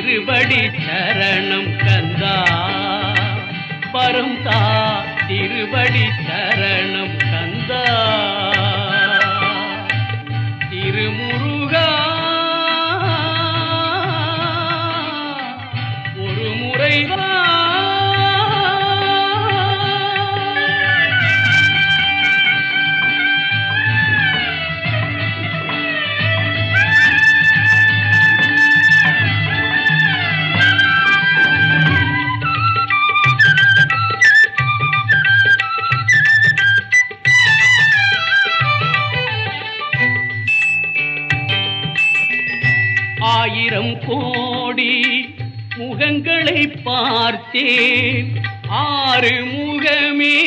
திருவடி சரணம் கந்தா வரம் தா திருவடி சரணம் கந்தா திருமுருகா ஒரு முறை வா ஆயிரம் கோடி முகங்களை பார்த்தேன் ஆறு முகமே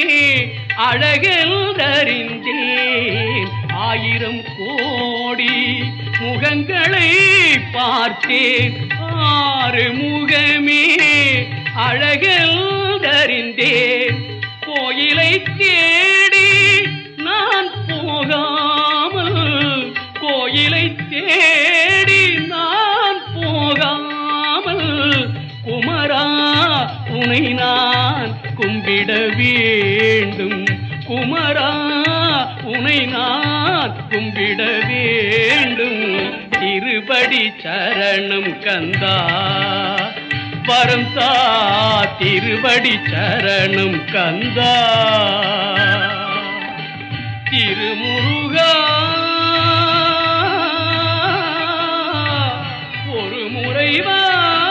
அழகென்றறிந்தேன் ஆயிரம் கோடி முகங்களை பார்த்தேன் ஆறு முகமே அழகென்றறிந்தேன் கோயிலை தேடி நான் போகாமல் கோயிலை தேடி நான் போகாமல் குமரா உனை நான் கும்பிட வேண்டும் குமரா உனை நான் கும்பிட வேண்டும் திருபடி சரணம் கந்தா வரம் தா திருவடி சரணம் கந்தா திருமுருகா ஒரு முறை வா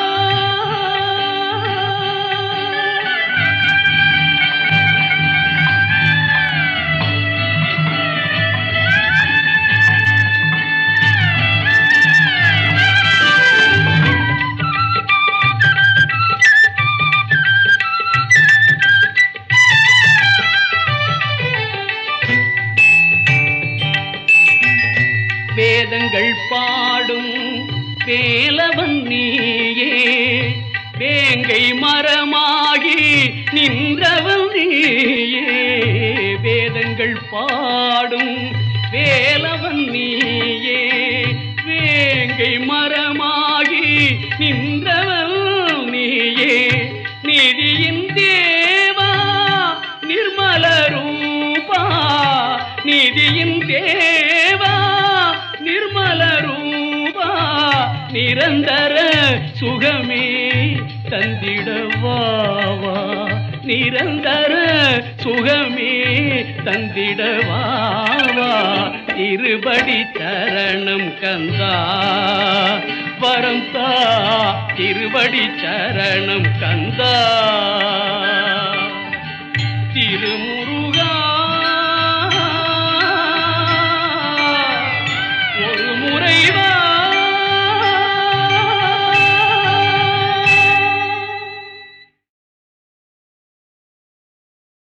வேதங்கள் பாடும் வேலவன் நீயே வேங்கை மரமாகி நின்றவன் நீயே வேதங்கள் பாடும் வேலவன் நீயே வேங்கை மரமாகி நின்றவன் நீயே நிதியின் தேவா நிர்மல ரூபா நிதியின் தேவா நிர்மல ரூபா நிரந்தர சுகமே தந்திடவாவா நிரந்தர சுகமே தந்திடவாவா திருபடி சரணம் கந்தா வரம் தா திருவடி சரணம் கந்தா திருமுரு